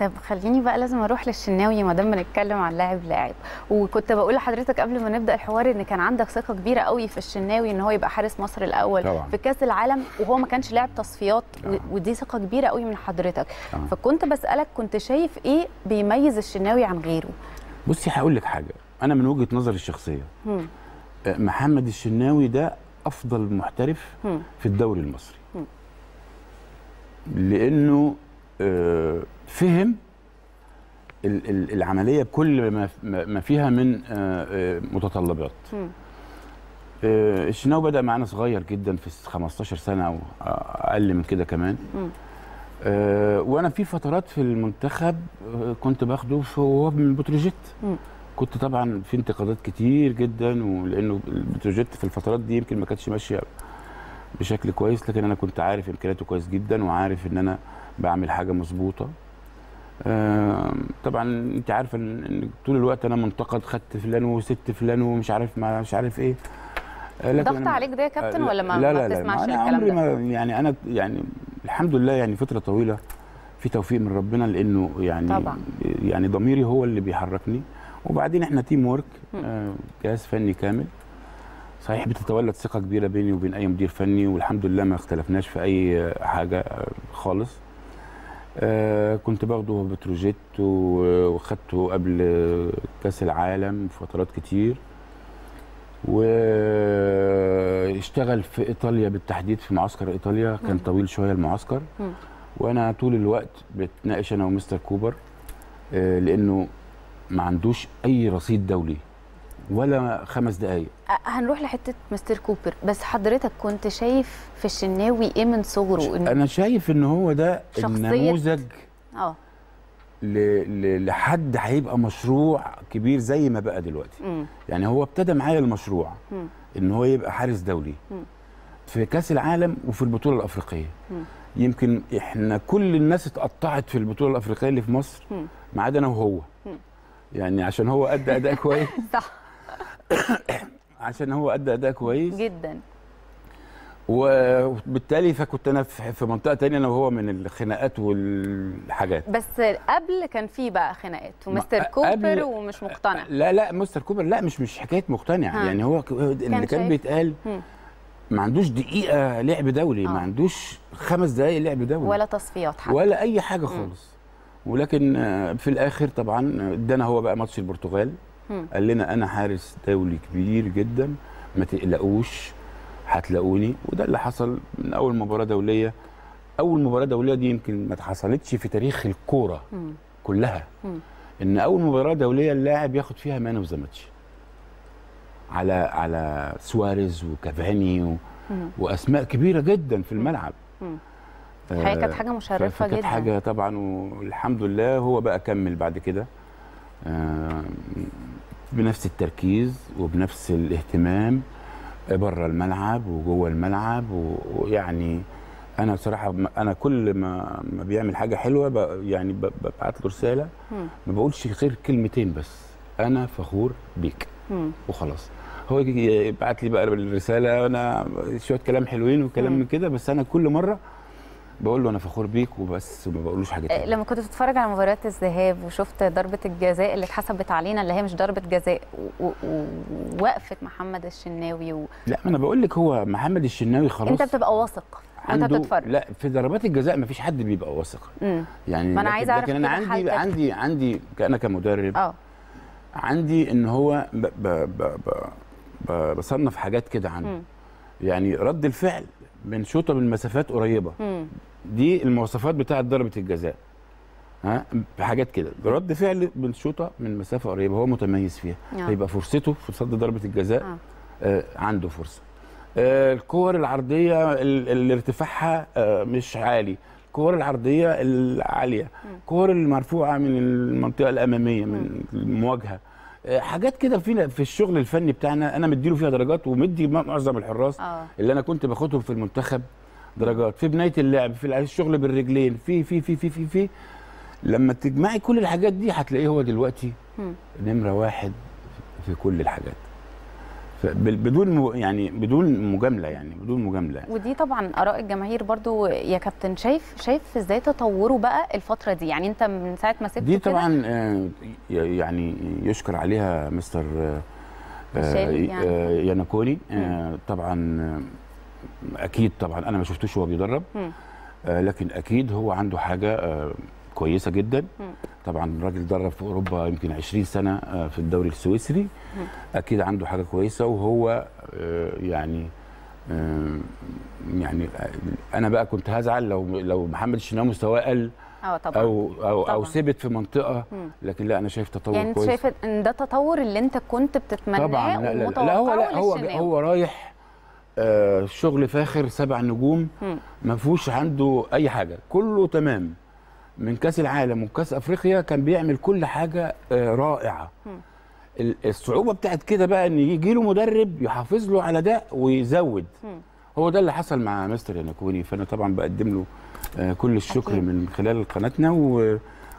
طب خليني بقى لازم اروح للشناوي ما دام بنتكلم عن لاعب لاعب وكنت بقول لحضرتك قبل ما نبدا الحوار ان كان عندك ثقه كبيره قوي في الشناوي ان هو يبقى حارس مصر الاول طبعا. في كاس العالم وهو ما كانش لاعب تصفيات و- آه. ودي ثقه كبيره قوي من حضرتك آه. فكنت بسالك كنت شايف ايه بيميز الشناوي عن غيره بصي هقول لك حاجه انا من وجهه نظري الشخصيه مم. آه، محمد الشناوي ده افضل محترف مم. في الدوري المصري مم. لانه آه، فهم ال- ال- العمليه بكل ما ما ما فيها من آه، آه، متطلبات مم. آه، الشناوي بدا معانا صغير جدا في 15 سنه او اقل من كده كمان مم. آه، وانا في فترات في المنتخب آه، كنت باخده في- وهو من بتروجيت مم. كنت طبعا في انتقادات كتير جدا ولانه البتروجيت في الفترات دي يمكن ما كانتش ماشيه بشكل كويس لكن انا كنت عارف امكانياته كويس جدا وعارف ان انا بعمل حاجه مظبوطه آه، طبعا انت عارفه ان إن طول الوقت انا منتقد خدت فلان وسبت فلان ومش عارف ما مش عارف ايه آه، لكن ضغط أنا- عليك ده يا كابتن آه، ولا ما, لا ما لا لا بتسمعش ما انا الكلام عمري ده ما يعني انا يعني الحمد لله يعني فتره طويله في توفيق من ربنا لانه يعني طبعا. يعني ضميري هو اللي بيحركني وبعدين احنا تيم وورك مم. آه، جهاز فني كامل صحيح بتتولد ثقه كبيره بيني وبين اي مدير فني والحمد لله ما اختلفناش في اي آه، حاجه آه، خالص آه كنت باخده بتروجيت و- وخدته قبل آه، كاس العالم فترات كتير واشتغل في ايطاليا بالتحديد في معسكر ايطاليا كان مم. طويل شويه المعسكر مم. وانا طول الوقت بتناقش انا ومستر كوبر آه، لانه ما عندوش اي رصيد دولي ولا خمس دقائق أه، هنروح لحته مستر كوبر بس حضرتك كنت شايف في الشناوي ايه من صغره إن... انا شايف ان هو ده شخصية- النموذج اه ل- ل- لحد هيبقى مشروع كبير زي ما بقى دلوقتي مم. يعني هو ابتدى معايا المشروع مم. ان هو يبقى حارس دولي مم. في كاس العالم وفي البطوله الافريقيه مم. يمكن احنا كل الناس اتقطعت في البطوله الافريقيه اللي في مصر مم. ما عدا انا وهو مم. يعني عشان هو ادى اداء كويس صح عشان هو ادى اداء كويس جدا وبالتالي فكنت انا في في منطقه تانية انا وهو من الخناقات والحاجات بس قبل كان في بقى خناقات ومستر ما- كوبر قبل- ومش مقتنع لا لا مستر كوبر لا مش مش حكايه مقتنع ها. يعني هو ك- اللي كان, شايف. بيتقال مم. ما عندوش دقيقه لعب دولي آه. ما عندوش خمس دقائق لعب دولي ولا تصفيات حتى ولا اي حاجه خالص ولكن آه، في الاخر طبعا ادانا هو بقى ماتش البرتغال مم. قال لنا انا حارس دولي كبير جدا ما تقلقوش هتلاقوني وده اللي حصل من اول مباراه دوليه اول مباراه دوليه دي يمكن ما اتحصلتش في تاريخ الكوره مم. كلها مم. ان اول مباراه دوليه اللاعب ياخد فيها مان اوف ذا ماتش على على سواريز وكافاني و... مم. واسماء كبيره جدا في الملعب مم. آه، الحقيقة كانت حاجة مشرفة فكانت جدا. حاجه طبعا والحمد لله هو بقى كمل بعد كده آه، بنفس التركيز وبنفس الاهتمام بره الملعب وجوه الملعب و- ويعني انا بصراحه م- انا كل ما ما بيعمل حاجه حلوه ب- يعني ب- ببعت له رساله مم. ما بقولش غير كلمتين بس انا فخور بيك مم. وخلاص هو يجي يبعت لي بقى الرساله انا شويه كلام حلوين وكلام مم. من كده بس انا كل مره بقول له انا فخور بيك وبس وما بقولوش حاجه آه، تانية لما كنت بتتفرج على مباريات الذهاب وشفت ضربة الجزاء اللي اتحسبت علينا اللي هي مش ضربة جزاء و- و- ووقفة محمد الشناوي و... لا ما انا بقول لك هو محمد الشناوي خلاص انت بتبقى واثق وانت عنده بتتفرج لا في ضربات الجزاء ما فيش حد بيبقى واثق مم. يعني ما أنا لكن- عايزة أعرف لكن انا كده عندي حالتك. عندي عندي انا كمدرب اه عندي ان هو ب ب ب ب ب بصنف حاجات كده عنده مم. يعني رد الفعل من شوطه من مسافات قريبه مم. دي المواصفات بتاعه ضربه الجزاء ها حاجات كده رد فعل من شوطه من مسافه قريبه هو متميز فيها آه. فيبقى فرصته في صد ضربه الجزاء آه. آه عنده فرصه آه الكور العرضيه ال- اللي ارتفاعها آه مش عالي الكور العرضيه العاليه الكور المرفوعه من المنطقه الاماميه من المواجهه آه حاجات كده فينا في الشغل الفني بتاعنا انا مديله فيها درجات ومدي معظم الحراس اه اللي انا كنت باخدهم في المنتخب درجات في بنايه اللعب في الشغل بالرجلين في في في في في, في لما تجمعي كل الحاجات دي هتلاقيه هو دلوقتي مم. نمره واحد في كل الحاجات فبال- بدون م- يعني بدون مجامله يعني بدون مجامله يعني. ودي طبعا اراء الجماهير برضو يا كابتن شايف شايف ازاي تطوروا بقى الفتره دي يعني انت من ساعه ما سبته دي كده طبعا آه، ي- يعني يشكر عليها مستر آه، الشالي يعني. آه، ياناكوني آه، طبعا آه، اكيد طبعا انا ما شفتوش وهو بيدرب مم. آه، لكن اكيد هو عنده حاجه آه، كويسه جدا مم. طبعا الراجل درب في اوروبا يمكن 20 سنه آه، في الدوري السويسري اكيد عنده حاجه كويسه وهو آه، يعني آه، يعني آه، انا بقى كنت هزعل لو لو محمد الشناوي مستواه قل اه طبعا او او طبعاً. او ثبت في منطقه مم. لكن لا انا شايف تطور يعني انت كويس شايف ان ده التطور اللي انت كنت بتتمناه طبعا لا لا, لا, ومتوقعه لا هو لا هو للشناوي. هو رايح آه شغل فاخر سبع نجوم مم. ما فيهوش عنده اي حاجه كله تمام من كاس العالم وكاس افريقيا كان بيعمل كل حاجه آه رائعه مم. ال- الصعوبه بتاعت كده بقى ان يجي له مدرب يحافظ له على ده ويزود مم. هو ده اللي حصل مع مستر ينكوني فانا طبعا بقدم له آه، كل الشكر أكيد. من خلال قناتنا و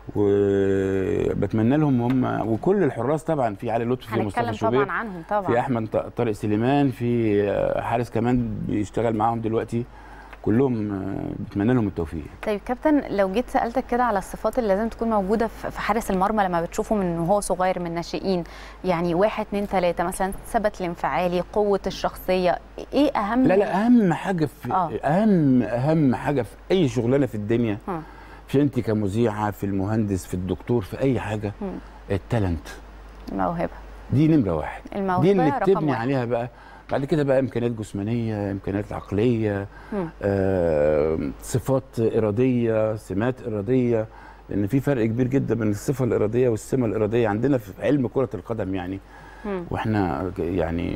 وبتمنى لهم هم وكل الحراس طبعا في علي لطفي في هنتكلم مصطفى شوبير طبعا عنهم طبعا في احمد ط- طارق سليمان في آه، حارس كمان بيشتغل معاهم دلوقتي كلهم آه، بتمنى لهم التوفيق طيب كابتن لو جيت سالتك كده على الصفات اللي لازم تكون موجوده في في حارس المرمى لما بتشوفه من وهو صغير من الناشئين يعني واحد اتنين تلاته مثلا ثبت الانفعالي قوه الشخصيه ايه اهم لا لا اهم حاجه في آه. اهم اهم حاجه في اي شغلانه في الدنيا ها. في انت كمذيعه في المهندس في الدكتور في اي حاجه مم. التالنت الموهبه دي نمره واحد الموهبه دي اللي رقم بتبني واحد. عليها بقى بعد كده بقى امكانيات جسمانيه امكانيات عقليه مم. آه، صفات اراديه سمات اراديه لان في فرق كبير جدا بين الصفه الاراديه والسمه الاراديه عندنا في علم كره القدم يعني مم. واحنا ك- يعني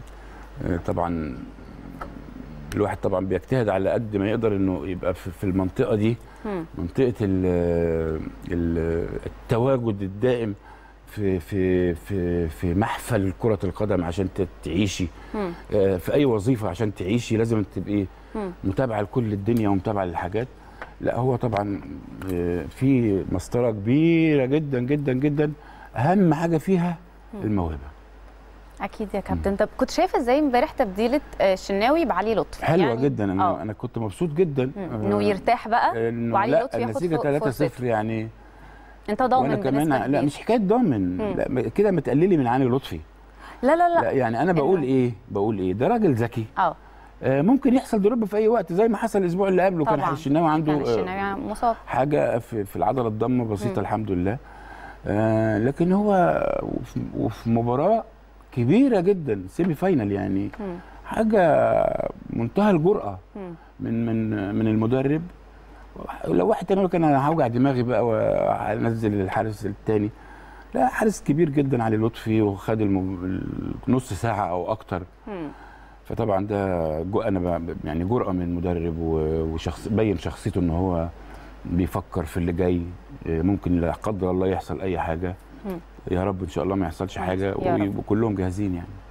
آه، طبعا الواحد طبعا بيجتهد على قد ما يقدر انه يبقى في في المنطقه دي مم. منطقه ال- ال- التواجد الدائم في في في في محفل كره القدم عشان ت- تعيشي مم. آه، في اي وظيفه عشان تعيشي لازم تبقي مم. متابعه لكل الدنيا ومتابعه للحاجات لا هو طبعا آه، في مسطره كبيره جدا جدا جدا اهم حاجه فيها الموهبه اكيد يا كابتن طب كنت شايف ازاي امبارح تبديله آه، الشناوي بعلي لطفي حلوه يعني جدا انا آه. انا كنت مبسوط جدا مم. آه، انه يرتاح بقى انه وعلي لا لطفي ياخد النتيجه ف- 3-0 فرصته. يعني انت ضامن وانا بنسبة كمان لا كبيرة. مش حكايه ضامن مم. لا كده متقللي من علي لطفي لا لا لا لا يعني انا بقول إنه- ايه بقول ايه ده راجل ذكي اه آه، ممكن يحصل دروب في اي وقت زي ما حصل الاسبوع اللي قبله كان طبعاً. الشناوي عنده كان آه، الشناوي مصاب حاجه في, في العضله الضمه بسيطه مم. الحمد لله آه لكن هو وفي, وفي مباراه كبيره جدا سيمي فاينل يعني مم. حاجه منتهى الجرأه مم. من من من المدرب لو واحد تاني كان انا هوجع دماغي بقى وهنزل الحارس التاني لا حارس كبير جدا علي لطفي وخد الم... نص ساعه او اكتر مم. فطبعا ده جو انا ب... يعني جرأه من المدرب و- وشخص بين شخصيته ان هو بيفكر في اللي جاي إيه، ممكن لا قدر الله يحصل اي حاجه مم. يا رب ان شاء الله ما يحصلش حاجه يا رب. وكلهم جاهزين يعني